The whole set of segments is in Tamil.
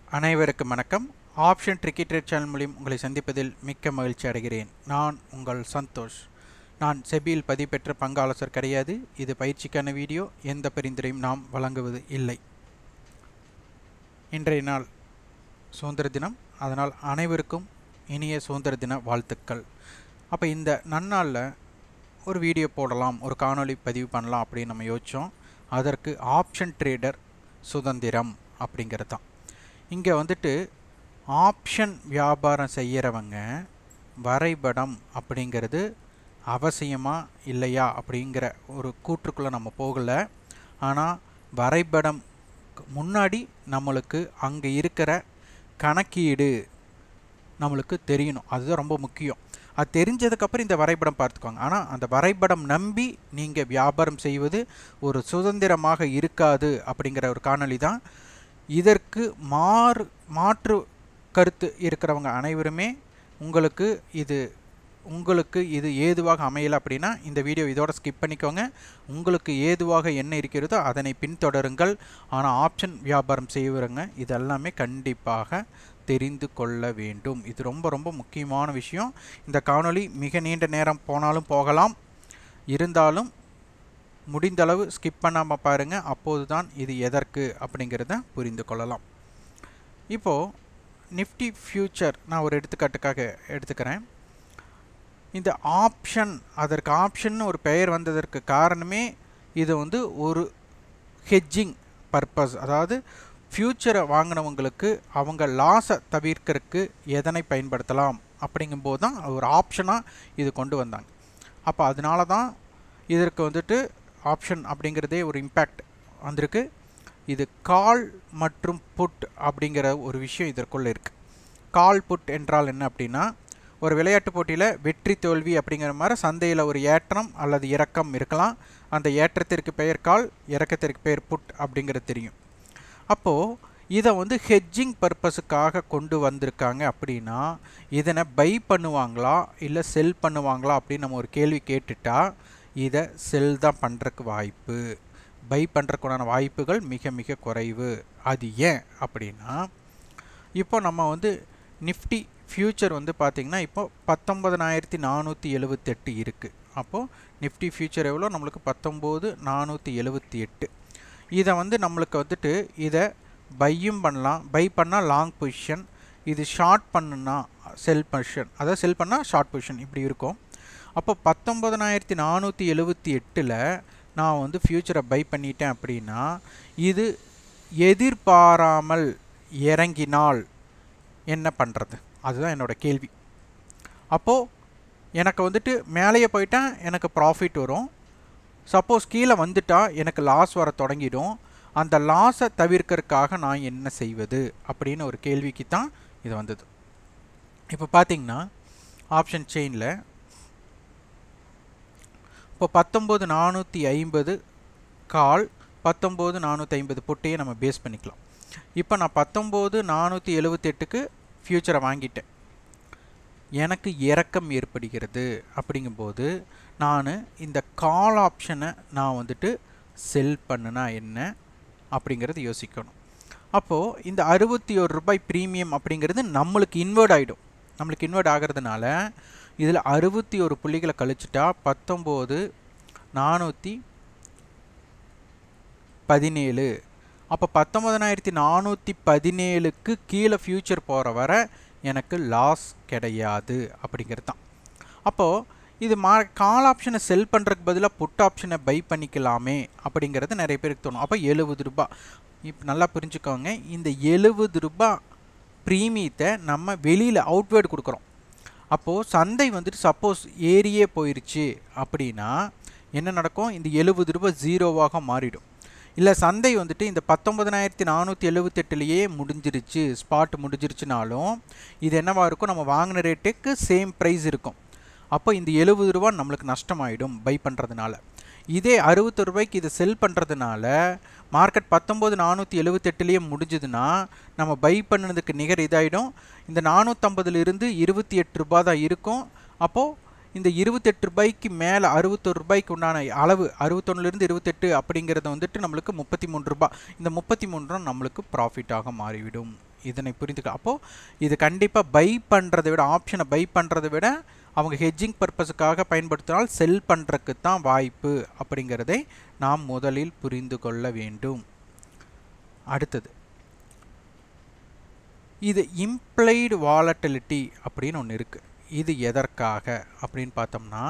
அனைவருக்கும் வணக்கம் ஆப்ஷன் ட்ரிக்கி ட்ரேட் சேனல் மூலியம் உங்களை சந்திப்பதில் மிக்க மகிழ்ச்சி அடைகிறேன் நான் உங்கள் சந்தோஷ் நான் செபியில் பதிவு பெற்ற பங்காளர் கிடையாது இது பயிற்சிக்கான வீடியோ எந்த பரிந்துரையும் நாம் வழங்குவது இல்லை இன்றைய நாள் சுதந்திர தினம் அதனால் அனைவருக்கும் இனிய சுதந்திர தின வாழ்த்துக்கள் அப்போ இந்த நன்னாளில் ஒரு வீடியோ போடலாம் ஒரு காணொளி பதிவு பண்ணலாம் அப்படின்னு நம்ம யோசித்தோம் அதற்கு ஆப்ஷன் ட்ரேடர் சுதந்திரம் அப்படிங்கிறது தான் இங்கே வந்துட்டு ஆப்ஷன் வியாபாரம் செய்கிறவங்க வரைபடம் அப்படிங்கிறது அவசியமா இல்லையா அப்படிங்கிற ஒரு கூற்றுக்குள்ளே நம்ம போகலை ஆனால் வரைபடம் முன்னாடி நம்மளுக்கு அங்கே இருக்கிற கணக்கீடு நம்மளுக்கு தெரியணும் அதுதான் ரொம்ப முக்கியம் அது தெரிஞ்சதுக்கப்புறம் இந்த வரைபடம் பார்த்துக்கோங்க ஆனால் அந்த வரைபடம் நம்பி நீங்கள் வியாபாரம் செய்வது ஒரு சுதந்திரமாக இருக்காது அப்படிங்கிற ஒரு காணொளி தான் இதற்கு மாறு மாற்று கருத்து இருக்கிறவங்க அனைவருமே உங்களுக்கு இது உங்களுக்கு இது ஏதுவாக அமையலை அப்படின்னா இந்த வீடியோ இதோட ஸ்கிப் பண்ணிக்கோங்க உங்களுக்கு ஏதுவாக என்ன இருக்கிறதோ அதனை பின்தொடருங்கள் ஆனால் ஆப்ஷன் வியாபாரம் செய்வங்க இதெல்லாமே கண்டிப்பாக தெரிந்து கொள்ள வேண்டும் இது ரொம்ப ரொம்ப முக்கியமான விஷயம் இந்த காணொளி மிக நீண்ட நேரம் போனாலும் போகலாம் இருந்தாலும் முடிந்தளவு ஸ்கிப் பண்ணாமல் பாருங்கள் அப்போது தான் இது எதற்கு அப்படிங்கிறத புரிந்து கொள்ளலாம் இப்போது நிஃப்டி ஃபியூச்சர் நான் ஒரு எடுத்துக்காட்டுக்காக எடுத்துக்கிறேன் இந்த ஆப்ஷன் அதற்கு ஆப்ஷன் ஒரு பெயர் வந்ததற்கு காரணமே இது வந்து ஒரு ஹெட்ஜிங் பர்பஸ் அதாவது ஃப்யூச்சரை வாங்கினவங்களுக்கு அவங்க லாஸை தவிர்க்கறதுக்கு எதனை பயன்படுத்தலாம் அப்படிங்கும்போது தான் ஒரு ஆப்ஷனாக இது கொண்டு வந்தாங்க அப்போ அதனால தான் இதற்கு வந்துட்டு ஆப்ஷன் அப்படிங்கிறதே ஒரு இம்பேக்ட் வந்திருக்கு இது கால் மற்றும் புட் அப்படிங்கிற ஒரு விஷயம் இதற்குள்ளே இருக்குது கால் புட் என்றால் என்ன அப்படின்னா ஒரு விளையாட்டு போட்டியில் வெற்றி தோல்வி அப்படிங்கிற மாதிரி சந்தையில் ஒரு ஏற்றம் அல்லது இறக்கம் இருக்கலாம் அந்த ஏற்றத்திற்கு பெயர் கால் இறக்கத்திற்கு பெயர் புட் அப்படிங்கிறது தெரியும் அப்போது இதை வந்து ஹெட்ஜிங் பர்பஸுக்காக கொண்டு வந்திருக்காங்க அப்படின்னா இதனை பை பண்ணுவாங்களா இல்லை செல் பண்ணுவாங்களா அப்படின்னு நம்ம ஒரு கேள்வி கேட்டுட்டா இதை செல் தான் பண்ணுறக்கு வாய்ப்பு பை பண்ணுறக்குண்டான வாய்ப்புகள் மிக மிக குறைவு அது ஏன் அப்படின்னா இப்போ நம்ம வந்து நிஃப்டி ஃப்யூச்சர் வந்து பார்த்திங்கன்னா இப்போ பத்தொம்பதனாயிரத்தி நானூற்றி எழுபத்தெட்டு இருக்குது அப்போது நிஃப்டி ஃப்யூச்சர் எவ்வளோ நம்மளுக்கு பத்தொம்போது நானூற்றி எழுபத்தி எட்டு இதை வந்து நம்மளுக்கு வந்துட்டு இதை பையும் பண்ணலாம் பை பண்ணால் லாங் பொசிஷன் இது ஷார்ட் பண்ணுனா செல் பொசிஷன் அதாவது செல் பண்ணால் ஷார்ட் பொசிஷன் இப்படி இருக்கும் அப்போ பத்தொம்பதனாயிரத்தி நானூற்றி எழுபத்தி எட்டில் நான் வந்து ஃப்யூச்சரை பை பண்ணிட்டேன் அப்படின்னா இது எதிர்பாராமல் இறங்கினால் என்ன பண்ணுறது அதுதான் என்னோடய கேள்வி அப்போது எனக்கு வந்துட்டு மேலேயே போயிட்டால் எனக்கு ப்ராஃபிட் வரும் சப்போஸ் கீழே வந்துட்டா எனக்கு லாஸ் வர தொடங்கிடும் அந்த லாஸை தவிர்க்கறதுக்காக நான் என்ன செய்வது அப்படின்னு ஒரு கேள்விக்கு தான் இது வந்தது இப்போ பார்த்தீங்கன்னா ஆப்ஷன் செயினில் இப்போ பத்தொம்போது நானூற்றி ஐம்பது கால் பத்தொம்போது நானூற்றி ஐம்பது புட்டையே நம்ம பேஸ் பண்ணிக்கலாம் இப்போ நான் பத்தொம்போது நானூற்றி எழுபத்தெட்டுக்கு ஃப்யூச்சரை வாங்கிட்டேன் எனக்கு இறக்கம் ஏற்படுகிறது அப்படிங்கும்போது நான் இந்த கால் ஆப்ஷனை நான் வந்துட்டு செல் பண்ணுனா என்ன அப்படிங்கிறது யோசிக்கணும் அப்போது இந்த அறுபத்தி ஒரு ரூபாய் ப்ரீமியம் அப்படிங்கிறது நம்மளுக்கு இன்வெர்ட் ஆகிடும் நம்மளுக்கு இன்வெர்ட் ஆகிறதுனால இதில் அறுபத்தி ஒரு புள்ளிகளை கழிச்சிட்டா பத்தொம்போது நானூற்றி பதினேழு அப்போ பத்தொம்பதனாயிரத்தி நானூற்றி பதினேழுக்கு கீழே ஃப்யூச்சர் போகிற வர எனக்கு லாஸ் கிடையாது அப்படிங்கிறது தான் அப்போது இது மா கால் ஆப்ஷனை செல் பண்ணுறதுக்கு பதிலாக புட் ஆப்ஷனை பை பண்ணிக்கலாமே அப்படிங்கிறது நிறைய பேருக்கு தோணும் அப்போ எழுபது ரூபா இப்போ நல்லா புரிஞ்சுக்கோங்க இந்த எழுபது ரூபா ப்ரீமியத்தை நம்ம வெளியில் அவுட்வேர்டு கொடுக்குறோம் அப்போது சந்தை வந்துட்டு சப்போஸ் ஏரியே போயிடுச்சு அப்படின்னா என்ன நடக்கும் இந்த எழுபது ரூபா ஜீரோவாக மாறிடும் இல்லை சந்தை வந்துட்டு இந்த பத்தொம்பதனாயிரத்தி நானூற்றி எழுபத்தெட்டுலேயே முடிஞ்சிருச்சு ஸ்பாட் முடிஞ்சிருச்சுனாலும் இது என்னவாக இருக்கும் நம்ம வாங்கின ரேட்டுக்கு சேம் ப்ரைஸ் இருக்கும் அப்போ இந்த எழுபது ரூபா நம்மளுக்கு நஷ்டமாயிடும் பை பண்ணுறதுனால இதே அறுபத்து ரூபாய்க்கு இதை செல் பண்ணுறதுனால மார்க்கெட் பத்தொம்போது நானூற்றி எழுபத்தெட்டுலேயே முடிஞ்சதுன்னா நம்ம பை பண்ணதுக்கு நிகர் இதாகிடும் இந்த நானூற்றம்பதுலேருந்து இருபத்தி எட்டு ரூபா தான் இருக்கும் அப்போது இந்த இருபத்தெட்டு ரூபாய்க்கு மேலே அறுபத்தொரு ரூபாய்க்கு உண்டான அளவு அறுபத்தொன்னுலேருந்து இருபத்தெட்டு அப்படிங்கிறத வந்துட்டு நம்மளுக்கு முப்பத்தி மூணு ரூபாய் இந்த முப்பத்தி மூணு ரூபா நம்மளுக்கு ப்ராஃபிட்டாக மாறிவிடும் இதனை புரிந்துக்க அப்போது இது கண்டிப்பாக பை பண்ணுறதை விட ஆப்ஷனை பை பண்ணுறதை விட அவங்க ஹெட்ஜிங் பர்பஸுக்காக பயன்படுத்தினால் செல் பண்ணுறதுக்கு தான் வாய்ப்பு அப்படிங்கிறதை நாம் முதலில் புரிந்து கொள்ள வேண்டும் அடுத்தது இது இம்ப்ளைடு வாலட்டிலிட்டி அப்படின்னு ஒன்று இருக்குது இது எதற்காக அப்படின்னு பார்த்தோம்னா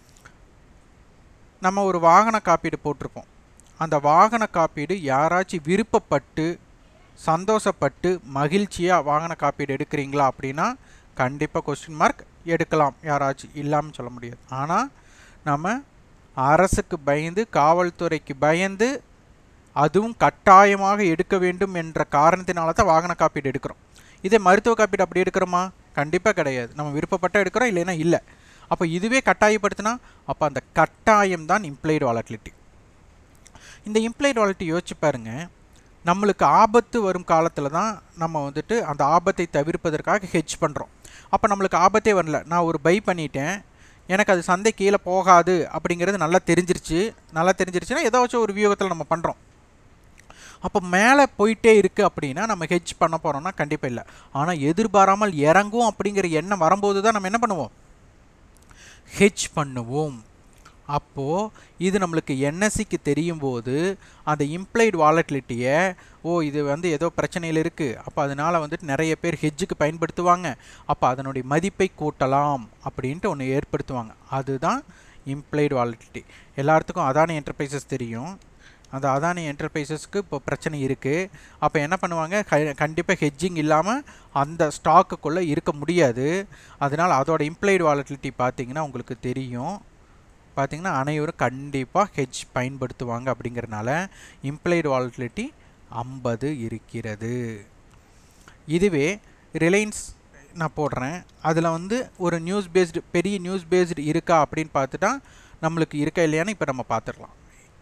நம்ம ஒரு வாகன காப்பீடு போட்டிருப்போம் அந்த வாகன காப்பீடு யாராச்சும் விருப்பப்பட்டு சந்தோஷப்பட்டு மகிழ்ச்சியாக வாகன காப்பீடு எடுக்கிறீங்களா அப்படின்னா கண்டிப்பாக கொஸ்டின் மார்க் எடுக்கலாம் யாராச்சும் இல்லாமல் சொல்ல முடியாது ஆனால் நம்ம அரசுக்கு பயந்து காவல்துறைக்கு பயந்து அதுவும் கட்டாயமாக எடுக்க வேண்டும் என்ற காரணத்தினால தான் வாகன காப்பீடு எடுக்கிறோம் இதே மருத்துவ காப்பீடு அப்படி எடுக்கிறோமா கண்டிப்பாக கிடையாது நம்ம விருப்பப்பட்ட எடுக்கிறோம் இல்லைன்னா இல்லை அப்போ இதுவே கட்டாயப்படுத்தினா அப்போ அந்த கட்டாயம் தான் இம்ப்ளைடு வாலட்டிலிட்டி இந்த இம்ப்ளைடு வாலட்டி யோசிச்சு பாருங்க நம்மளுக்கு ஆபத்து வரும் காலத்தில் தான் நம்ம வந்துட்டு அந்த ஆபத்தை தவிர்ப்பதற்காக ஹெட்ஜ் பண்ணுறோம் அப்போ நம்மளுக்கு ஆபத்தே வரல நான் ஒரு பை பண்ணிட்டேன் எனக்கு அது சந்தை கீழே போகாது அப்படிங்கிறது நல்லா தெரிஞ்சிருச்சு நல்லா தெரிஞ்சிருச்சுன்னா ஏதாச்சும் ஒரு வியூகத்தில் நம்ம பண்ணுறோம் அப்போ மேலே போயிட்டே இருக்குது அப்படின்னா நம்ம ஹெட்ஜ் பண்ண போகிறோம்னா கண்டிப்பாக இல்லை ஆனால் எதிர்பாராமல் இறங்கும் அப்படிங்கிற எண்ணம் வரும்போது தான் நம்ம என்ன பண்ணுவோம் ஹெட்ஜ் பண்ணுவோம் அப்போது இது நம்மளுக்கு என்எஸ்சிக்கு தெரியும் போது அந்த இம்ப்ளைடு வாலட்டிலிட்டியை ஓ இது வந்து ஏதோ பிரச்சனையில் இருக்குது அப்போ அதனால் வந்துட்டு நிறைய பேர் ஹெட்ஜுக்கு பயன்படுத்துவாங்க அப்போ அதனுடைய மதிப்பை கூட்டலாம் அப்படின்ட்டு ஒன்று ஏற்படுத்துவாங்க அதுதான் இம்ப்ளைடு வாலட்டிலிட்டி எல்லாத்துக்கும் அதானி என்டர்பிரைசஸ் தெரியும் அந்த அதானி என்டர்பிரைசஸ்க்கு இப்போ பிரச்சனை இருக்குது அப்போ என்ன பண்ணுவாங்க கண்டிப்பாக ஹெட்ஜிங் இல்லாமல் அந்த ஸ்டாக்குக்குள்ளே இருக்க முடியாது அதனால் அதோட இம்ப்ளைடு வாலட்டிலிட்டி பார்த்தீங்கன்னா உங்களுக்கு தெரியும் பார்த்தீங்கன்னா அனைவரும் கண்டிப்பாக ஹெட்ஜ் பயன்படுத்துவாங்க அப்படிங்கிறனால இம்ப்ளைடு வாலட்டிலிட்டி ஐம்பது இருக்கிறது இதுவே ரிலையன்ஸ் நான் போடுறேன் அதில் வந்து ஒரு நியூஸ் பேஸ்டு பெரிய நியூஸ் பேஸ்டு இருக்கா அப்படின்னு பார்த்துட்டா நம்மளுக்கு இருக்கா இல்லையான்னு இப்போ நம்ம பார்த்துடலாம்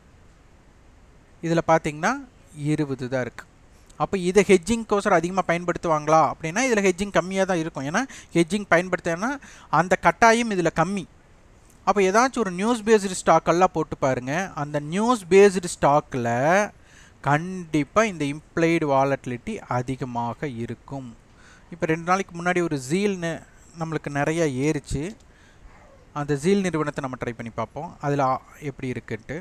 இதில் பார்த்தீங்கன்னா இருபது தான் இருக்குது அப்போ இதை ஹெட்ஜிங்க்கோசரம் அதிகமாக பயன்படுத்துவாங்களா அப்படின்னா இதில் ஹெட்ஜிங் கம்மியாக தான் இருக்கும் ஏன்னா ஹெட்ஜிங் பயன்படுத்தினா அந்த கட்டாயம் இதில் கம்மி அப்போ ஏதாச்சும் ஒரு நியூஸ் பேஸ்டு ஸ்டாக்கெல்லாம் போட்டு பாருங்கள் அந்த நியூஸ் பேஸ்டு ஸ்டாக்கில் கண்டிப்பாக இந்த இம்ப்ளைடு வாலட்டிலிட்டி அதிகமாக இருக்கும் இப்போ ரெண்டு நாளைக்கு முன்னாடி ஒரு ஜீல்னு நம்மளுக்கு நிறையா ஏறிச்சு அந்த ஜீல் நிறுவனத்தை நம்ம ட்ரை பண்ணி பார்ப்போம் அதில் எப்படி இருக்குன்ட்டு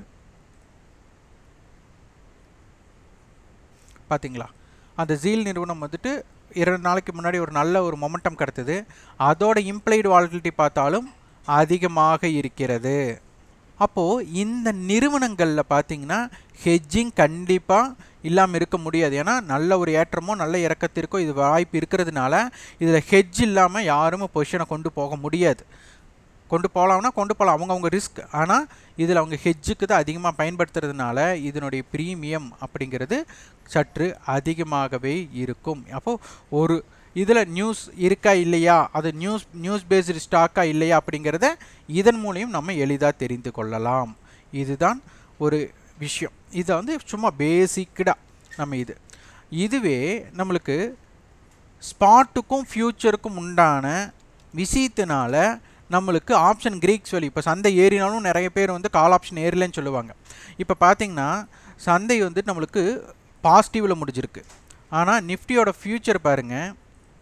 பார்த்தீங்களா அந்த ஜீல் நிறுவனம் வந்துட்டு இரண்டு நாளைக்கு முன்னாடி ஒரு நல்ல ஒரு மொமெண்டம் கிடத்துது அதோட இம்ப்ளைடு வாலட்டிலிட்டி பார்த்தாலும் அதிகமாக இருக்கிறது அப்போது இந்த நிறுவனங்களில் பார்த்தீங்கன்னா ஹெட்ஜிங் கண்டிப்பாக இல்லாமல் இருக்க முடியாது ஏன்னா நல்ல ஒரு ஏற்றமோ நல்ல இறக்கத்திற்கோ இது வாய்ப்பு இருக்கிறதுனால இதில் ஹெட்ஜ் இல்லாமல் யாரும் பொசிஷனை கொண்டு போக முடியாது கொண்டு போகலாம்னா கொண்டு போகலாம் அவங்கவுங்க ரிஸ்க் ஆனால் இதில் அவங்க ஹெட்ஜுக்கு தான் அதிகமாக பயன்படுத்துறதுனால இதனுடைய ப்ரீமியம் அப்படிங்கிறது சற்று அதிகமாகவே இருக்கும் அப்போது ஒரு இதில் நியூஸ் இருக்கா இல்லையா அது நியூஸ் நியூஸ் பேஸ்டு ஸ்டாக்கா இல்லையா அப்படிங்கிறத இதன் மூலியம் நம்ம எளிதாக தெரிந்து கொள்ளலாம் இதுதான் ஒரு விஷயம் இதை வந்து சும்மா பேசிக்கடாக நம்ம இது இதுவே நம்மளுக்கு ஸ்பாட்டுக்கும் ஃப்யூச்சருக்கும் உண்டான விஷயத்தினால நம்மளுக்கு ஆப்ஷன் கிரீக்ஸ் வேல்யூ இப்போ சந்தை ஏறினாலும் நிறைய பேர் வந்து கால் ஆப்ஷன் ஏறலன்னு சொல்லுவாங்க இப்போ பார்த்தீங்கன்னா சந்தை வந்து நம்மளுக்கு பாசிட்டிவில் முடிஞ்சிருக்கு ஆனால் நிஃப்டியோட ஃப்யூச்சர் பாருங்கள்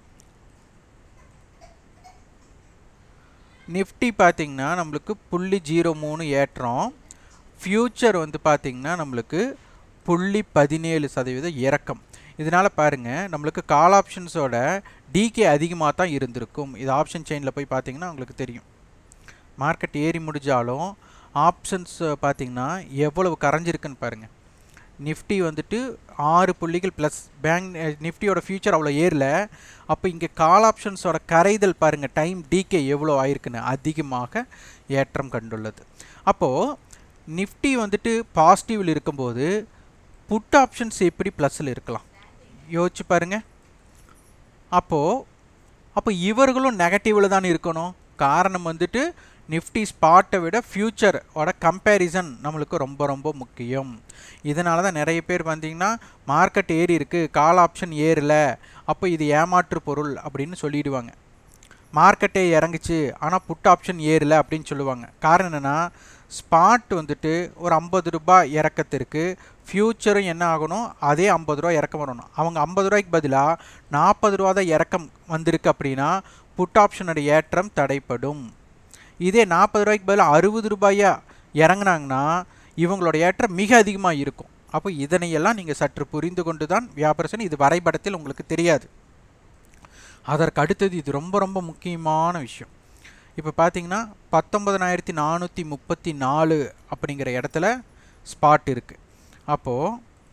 நிஃப்டி பார்த்திங்கன்னா நம்மளுக்கு புள்ளி ஜீரோ மூணு ஏற்றம் ஃப்யூச்சர் வந்து பார்த்திங்கன்னா நம்மளுக்கு புள்ளி பதினேழு சதவீதம் இறக்கம் இதனால் பாருங்கள் நம்மளுக்கு கால் ஆப்ஷன்ஸோட டிகே அதிகமாக தான் இருந்திருக்கும் இது ஆப்ஷன் செயினில் போய் பார்த்தீங்கன்னா உங்களுக்கு தெரியும் மார்க்கெட் ஏறி முடிஞ்சாலும் ஆப்ஷன்ஸ் பார்த்தீங்கன்னா எவ்வளவு கரைஞ்சிருக்குன்னு பாருங்கள் நிஃப்டி வந்துட்டு ஆறு புள்ளிகள் ப்ளஸ் பேங்க் நிஃப்டியோட ஃபியூச்சர் அவ்வளோ ஏறல அப்போ இங்கே கால் ஆப்ஷன்ஸோட கரைதல் பாருங்கள் டைம் டிகே எவ்வளோ ஆயிருக்குன்னு அதிகமாக ஏற்றம் கண்டுள்ளது அப்போது நிஃப்டி வந்துட்டு பாசிட்டிவில் இருக்கும்போது புட் ஆப்ஷன்ஸ் எப்படி ப்ளஸில் இருக்கலாம் யோசிச்சு பாருங்கள் அப்போது அப்போ இவர்களும் நெகட்டிவில் தான் இருக்கணும் காரணம் வந்துட்டு நிஃப்டி ஸ்பாட்டை விட ஃப்யூச்சரோட கம்பேரிசன் நம்மளுக்கு ரொம்ப ரொம்ப முக்கியம் இதனால தான் நிறைய பேர் வந்தீங்கன்னா மார்க்கெட் ஏறி இருக்குது கால் ஆப்ஷன் ஏறல அப்போ இது ஏமாற்று பொருள் அப்படின்னு சொல்லிடுவாங்க மார்க்கெட்டே இறங்குச்சு ஆனால் புட் ஆப்ஷன் ஏறல அப்படின்னு சொல்லுவாங்க காரணம் என்னென்னா ஸ்பாட் வந்துட்டு ஒரு ஐம்பது ரூபாய் இறக்கத்திற்கு ஃப்யூச்சரும் என்ன ஆகணும் அதே ஐம்பது ரூபா இறக்கம் வரணும் அவங்க ஐம்பது ரூபாய்க்கு பதிலாக நாற்பது ரூபா தான் இறக்கம் வந்திருக்கு அப்படின்னா புட் ஆப்ஷனோட ஏற்றம் தடைப்படும் இதே நாற்பது ரூபாய்க்கு பதிலாக அறுபது ரூபாயா இறங்குனாங்கன்னா இவங்களோட ஏற்றம் மிக அதிகமாக இருக்கும் அப்போ இதனையெல்லாம் நீங்கள் சற்று புரிந்து கொண்டு தான் வியாபாரம் இது வரைபடத்தில் உங்களுக்கு தெரியாது அதற்கு அடுத்தது இது ரொம்ப ரொம்ப முக்கியமான விஷயம் இப்போ பார்த்தீங்கன்னா பத்தொன்பதனாயிரத்தி நானூற்றி முப்பத்தி நாலு அப்படிங்கிற இடத்துல ஸ்பாட் இருக்குது அப்போது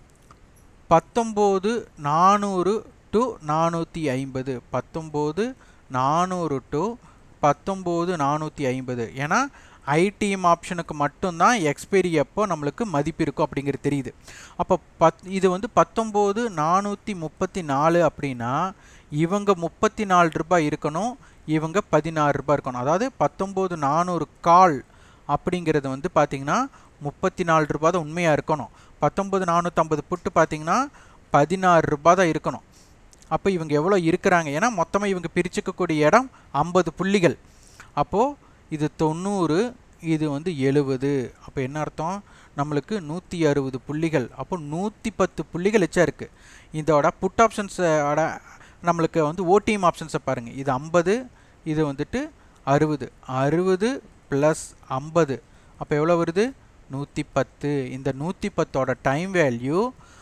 பத்தொம்போது நானூறு டு நானூற்றி ஐம்பது பத்தொம்போது நானூறு டு பத்தொம்போது நானூற்றி ஐம்பது ஏன்னா ஐடிஎம் ஆப்ஷனுக்கு மட்டும்தான் எக்ஸ்பைரி அப்போ நம்மளுக்கு மதிப்பு இருக்கும் அப்படிங்கிறது தெரியுது அப்போ பத் இது வந்து பத்தொம்போது நானூற்றி முப்பத்தி நாலு அப்படின்னா இவங்க முப்பத்தி நாலு ரூபாய் இருக்கணும் இவங்க பதினாறு ரூபாய் இருக்கணும் அதாவது பத்தொம்போது நானூறு கால் அப்படிங்கிறது வந்து பார்த்திங்கன்னா முப்பத்தி நாலு ரூபா தான் உண்மையாக இருக்கணும் பத்தொம்பது நானூற்றம்பது புட்டு பார்த்தீங்கன்னா பதினாறு ரூபா தான் இருக்கணும் அப்போ இவங்க எவ்வளோ இருக்கிறாங்க ஏன்னா மொத்தமாக இவங்க பிரிச்சுக்கக்கூடிய இடம் ஐம்பது புள்ளிகள் அப்போது இது தொண்ணூறு இது வந்து எழுபது அப்போ என்ன அர்த்தம் நம்மளுக்கு நூற்றி அறுபது புள்ளிகள் அப்போ நூற்றி பத்து புள்ளிகள் எச்சா இருக்குது இதோட புட் ஆப்ஷன்ஸோட நம்மளுக்கு வந்து ஓடிஎம் ஆப்ஷன்ஸை பாருங்கள் இது ஐம்பது இது வந்துட்டு அறுபது அறுபது ப்ளஸ் ஐம்பது அப்போ எவ்வளோ வருது நூற்றி பத்து இந்த நூற்றி பத்தோட டைம் வேல்யூ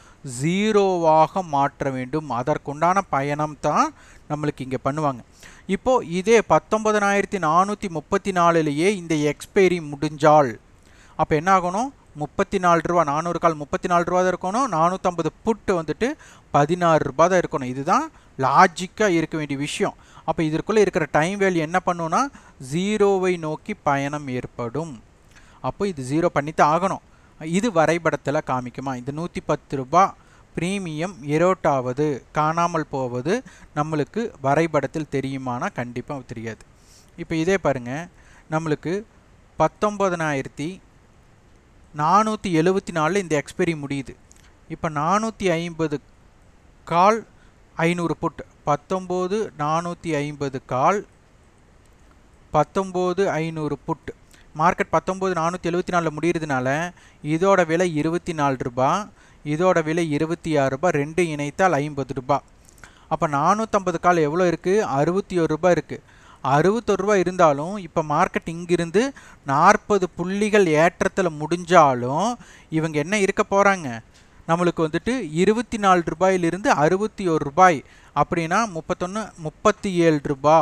ஜீரோவாக மாற்ற வேண்டும் அதற்குண்டான பயணம் தான் நம்மளுக்கு இங்கே பண்ணுவாங்க இப்போது இதே பத்தொன்பதனாயிரத்தி நானூற்றி முப்பத்தி நாலுலேயே இந்த எக்ஸ்பைரி முடிஞ்சால் அப்போ என்ன ஆகணும் முப்பத்தி நாலு ரூபா நானூறு கால் முப்பத்தி நாலு ரூபா தான் இருக்கணும் நானூற்றம்பது புட்டு வந்துட்டு பதினாறு ரூபா தான் இருக்கணும் இதுதான் லாஜிக்காக இருக்க வேண்டிய விஷயம் அப்போ இதற்குள்ளே இருக்கிற டைம் வேல்யூ என்ன பண்ணுன்னா ஜீரோவை நோக்கி பயணம் ஏற்படும் அப்போ இது ஜீரோ பண்ணித்தான் ஆகணும் இது வரைபடத்தில் காமிக்குமா இந்த நூற்றி பத்து ரூபா ப்ரீமியம் எரோட்டாவது காணாமல் போவது நம்மளுக்கு வரைபடத்தில் தெரியுமானா கண்டிப்பாக தெரியாது இப்போ இதே பாருங்கள் நம்மளுக்கு பத்தொம்பதனாயிரத்தி நானூற்றி எழுபத்தி நாலில் இந்த எக்ஸ்பைரி முடியுது இப்போ நானூற்றி ஐம்பது கால் ஐநூறு புட் பத்தொம்போது நானூற்றி ஐம்பது கால் பத்தொம்போது ஐநூறு புட் மார்க்கெட் பத்தொம்போது நானூற்றி எழுபத்தி நாலில் முடிகிறதுனால இதோட விலை இருபத்தி நாலு ரூபா இதோட விலை இருபத்தி ஆறு ரூபாய் ரெண்டு இணைத்தால் ஐம்பது ரூபா அப்போ நானூற்றம்பது கால் எவ்வளோ இருக்குது அறுபத்தி ஒரு ரூபாய் இருக்குது அறுபத்தொரு ரூபாய் இருந்தாலும் இப்போ மார்க்கெட் இங்கிருந்து நாற்பது புள்ளிகள் ஏற்றத்தில் முடிஞ்சாலும் இவங்க என்ன இருக்க போகிறாங்க நம்மளுக்கு வந்துட்டு இருபத்தி நாலு ரூபாயிலிருந்து அறுபத்தி ஒரு ரூபாய் அப்படின்னா முப்பத்தொன்று முப்பத்தி ஏழு ரூபா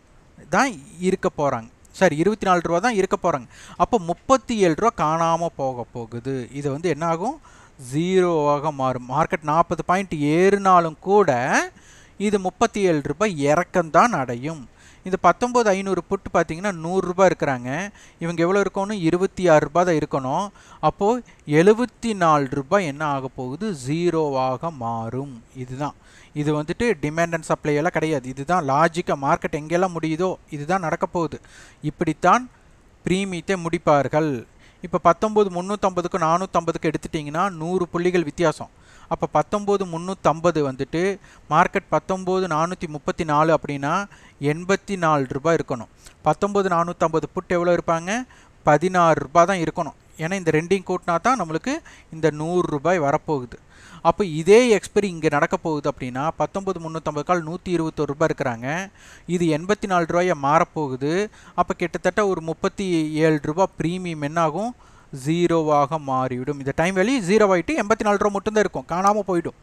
தான் இருக்க போகிறாங்க சரி இருபத்தி நாலு ரூபா தான் இருக்க போகிறாங்க அப்போ முப்பத்தி ஏழு ரூபா காணாமல் போக போகுது இது வந்து என்ன ஆகும் ஜீரோவாக மாறும் மார்க்கெட் நாற்பது பாயிண்ட் ஏறினாலும் கூட இது முப்பத்தி ஏழு ரூபாய் இறக்கம்தான் அடையும் இந்த பத்தொம்போது ஐநூறு புட்டு பார்த்தீங்கன்னா நூறுரூபா இருக்கிறாங்க இவங்க எவ்வளோ இருக்கணும் இருபத்தி ஆறு ரூபாய் தான் இருக்கணும் அப்போது எழுபத்தி நாலு ரூபாய் என்ன ஆக போகுது ஜீரோவாக மாறும் இதுதான் இது வந்துட்டு டிமாண்ட் அண்ட் சப்ளை எல்லாம் கிடையாது இதுதான் லாஜிக்காக மார்க்கெட் எங்கெல்லாம் முடியுதோ இதுதான் நடக்க போகுது இப்படித்தான் ப்ரீமியத்தை முடிப்பார்கள் இப்போ பத்தொம்போது முந்நூற்றம்பதுக்கு நானூற்றம்பதுக்கு எடுத்துட்டிங்கன்னா நூறு புள்ளிகள் வித்தியாசம் அப்போ பத்தொம்போது முந்நூற்றம்பது வந்துட்டு மார்க்கெட் பத்தொம்போது நானூற்றி முப்பத்தி நாலு அப்படின்னா எண்பத்தி நாலு ரூபாய் இருக்கணும் பத்தொம்போது நானூற்றம்பது புட் எவ்வளோ இருப்பாங்க பதினாறு ரூபாய் தான் இருக்கணும் ஏன்னா இந்த ரெண்டையும் கூட்டினா தான் நம்மளுக்கு இந்த நூறு ரூபாய் வரப்போகுது அப்போ இதே எக்ஸ்பைரி இங்கே நடக்க போகுது அப்படின்னா பத்தொம்பது முந்நூற்றம்பது கால் நூற்றி இருபத்தொரு ரூபாய் இருக்கிறாங்க இது எண்பத்தி நாலு ரூபாயை மாறப்போகுது அப்போ கிட்டத்தட்ட ஒரு முப்பத்தி ஏழு ரூபாய் ப்ரீமியம் என்னாகும் ஜீரோவாக மாறிவிடும் இந்த டைம் வேல்யூ ஜீரோ ஆகிட்டு எண்பத்தி நாலு ரூபா மட்டும்தான் இருக்கும் காணாமல் போயிடும்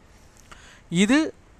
இது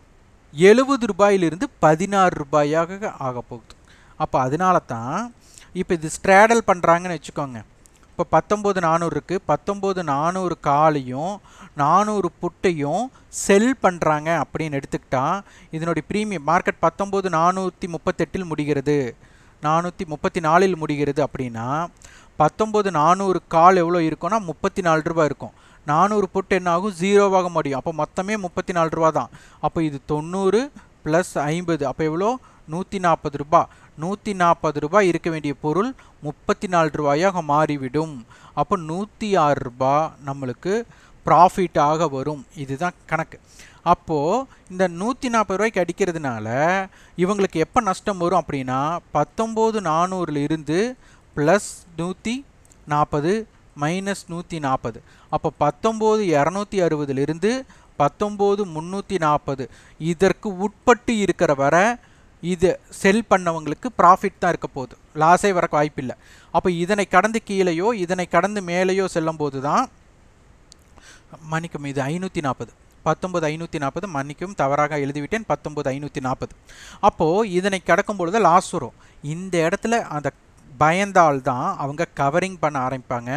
எழுபது ரூபாயிலிருந்து பதினாறு ரூபாயாக ஆக போகுது அப்போ அதனால தான் இப்போ இது ஸ்ட்ராடல் பண்ணுறாங்கன்னு வச்சுக்கோங்க இப்போ பத்தொம்போது நானூறு இருக்குது பத்தொம்போது நானூறு காலையும் நானூறு புட்டையும் செல் பண்ணுறாங்க அப்படின்னு எடுத்துக்கிட்டா இதனுடைய ப்ரீமியம் மார்க்கெட் பத்தொம்போது நானூற்றி முப்பத்தெட்டில் முடிகிறது நானூற்றி முப்பத்தி நாலில் முடிகிறது அப்படின்னா பத்தொம்போது நானூறு கால் எவ்வளோ இருக்கும்னா முப்பத்தி நாலு ரூபா இருக்கும் நானூறு புட்டு என்ன ஆகும் ஜீரோவாக முடியும் அப்போ மொத்தமே முப்பத்தி நாலு ரூபா தான் அப்போ இது தொண்ணூறு ப்ளஸ் ஐம்பது அப்போ எவ்வளோ நூற்றி நாற்பது ரூபா நூற்றி நாற்பது ரூபாய் இருக்க வேண்டிய பொருள் முப்பத்தி நாலு ரூபாயாக மாறிவிடும் அப்போ நூற்றி ஆறு ரூபா நம்மளுக்கு ப்ராஃபிட்டாக வரும் இதுதான் கணக்கு அப்போது இந்த நூற்றி நாற்பது ரூபாய்க்கு அடிக்கிறதுனால இவங்களுக்கு எப்போ நஷ்டம் வரும் அப்படின்னா பத்தொம்போது நானூறில் இருந்து ப்ளஸ் நூற்றி நாற்பது மைனஸ் நூற்றி நாற்பது அப்போ பத்தொம்போது இரநூத்தி அறுபதுலேருந்து பத்தொம்போது முந்நூற்றி நாற்பது இதற்கு உட்பட்டு இருக்கிற வரை இது செல் பண்ணவங்களுக்கு ப்ராஃபிட் தான் இருக்க போகுது லாஸே வர வாய்ப்பில்லை அப்போ இதனை கடந்து கீழேயோ இதனை கடந்து மேலேயோ செல்லும் போது தான் மன்னிக்கும் இது ஐநூற்றி நாற்பது பத்தொம்பது ஐநூற்றி நாற்பது மன்னிக்கும் தவறாக எழுதிவிட்டேன் பத்தொம்பது ஐநூற்றி நாற்பது அப்போது இதனை கடக்கும் பொழுது லாஸ் வரும் இந்த இடத்துல அந்த பயந்தால் தான் அவங்க கவரிங் பண்ண ஆரம்பிப்பாங்க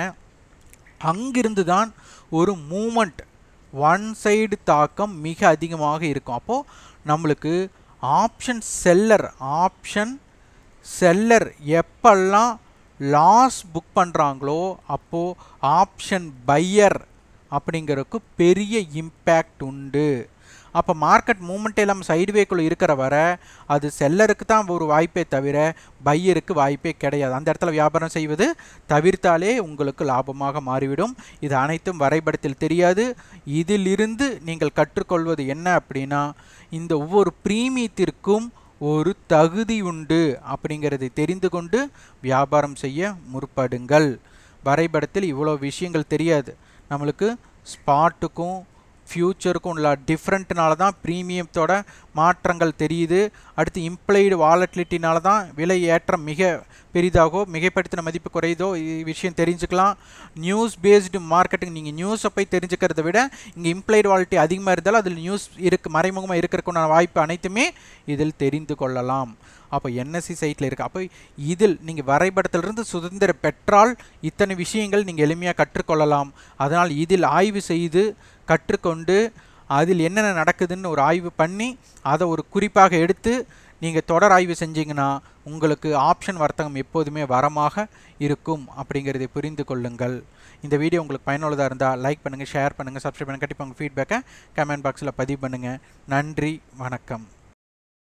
அங்கிருந்து தான் ஒரு மூமெண்ட் ஒன் சைடு தாக்கம் மிக அதிகமாக இருக்கும் அப்போது நம்மளுக்கு ஆப்ஷன் செல்லர் ஆப்ஷன் செல்லர் எப்பெல்லாம் லாஸ் புக் பண்ணுறாங்களோ அப்போது ஆப்ஷன் பையர் அப்படிங்கிறதுக்கு பெரிய இம்பேக்ட் உண்டு அப்போ மார்க்கெட் மூமெண்ட் எல்லாம் சைடுவேக்குள்ளே இருக்கிற வர அது செல்லருக்கு தான் ஒரு வாய்ப்பே தவிர பையருக்கு வாய்ப்பே கிடையாது அந்த இடத்துல வியாபாரம் செய்வது தவிர்த்தாலே உங்களுக்கு லாபமாக மாறிவிடும் இது அனைத்தும் வரைபடத்தில் தெரியாது இதிலிருந்து நீங்கள் கற்றுக்கொள்வது என்ன அப்படின்னா இந்த ஒவ்வொரு பிரீமியத்திற்கும் ஒரு தகுதி உண்டு அப்படிங்கிறதை தெரிந்து கொண்டு வியாபாரம் செய்ய முற்படுங்கள் வரைபடத்தில் இவ்வளோ விஷயங்கள் தெரியாது நம்மளுக்கு ஸ்பாட்டுக்கும் ஃப்யூச்சருக்கும் உள்ள டிஃப்ரெண்ட்னால தான் ப்ரீமியத்தோட மாற்றங்கள் தெரியுது அடுத்து இம்ப்ளைடு வாலட்டிலிட்டினால தான் விலை ஏற்றம் மிக பெரிதாகோ மிகைப்படுத்தின மதிப்பு குறையுதோ விஷயம் தெரிஞ்சுக்கலாம் நியூஸ் பேஸ்டு மார்க்கெட்டிங் நீங்கள் நியூஸை போய் தெரிஞ்சுக்கிறத விட இங்கே இம்ப்ளைடு வாலிட்டி அதிகமாக இருந்தாலும் அதில் நியூஸ் இருக்கு மறைமுகமாக இருக்கிறதுக்கான வாய்ப்பு அனைத்துமே இதில் தெரிந்து கொள்ளலாம் அப்போ என்எஸ்சி சைட்டில் இருக்குது அப்போ இதில் நீங்கள் வரைபடத்திலிருந்து சுதந்திரம் பெற்றால் இத்தனை விஷயங்கள் நீங்கள் எளிமையாக கற்றுக்கொள்ளலாம் அதனால் இதில் ஆய்வு செய்து கற்றுக்கொண்டு அதில் என்னென்ன நடக்குதுன்னு ஒரு ஆய்வு பண்ணி அதை ஒரு குறிப்பாக எடுத்து நீங்கள் தொடர் ஆய்வு செஞ்சீங்கன்னா உங்களுக்கு ஆப்ஷன் வர்த்தகம் எப்போதுமே வரமாக இருக்கும் அப்படிங்கிறதை புரிந்து கொள்ளுங்கள் இந்த வீடியோ உங்களுக்கு பயனுள்ளதாக இருந்தால் லைக் பண்ணுங்கள் ஷேர் பண்ணுங்கள் சப்ஸ்கிரைப் பண்ணுங்கள் கண்டிப்பாக உங்கள் ஃபீட்பேக்கை கமெண்ட் பாக்ஸில் பதிவு பண்ணுங்கள் நன்றி வணக்கம்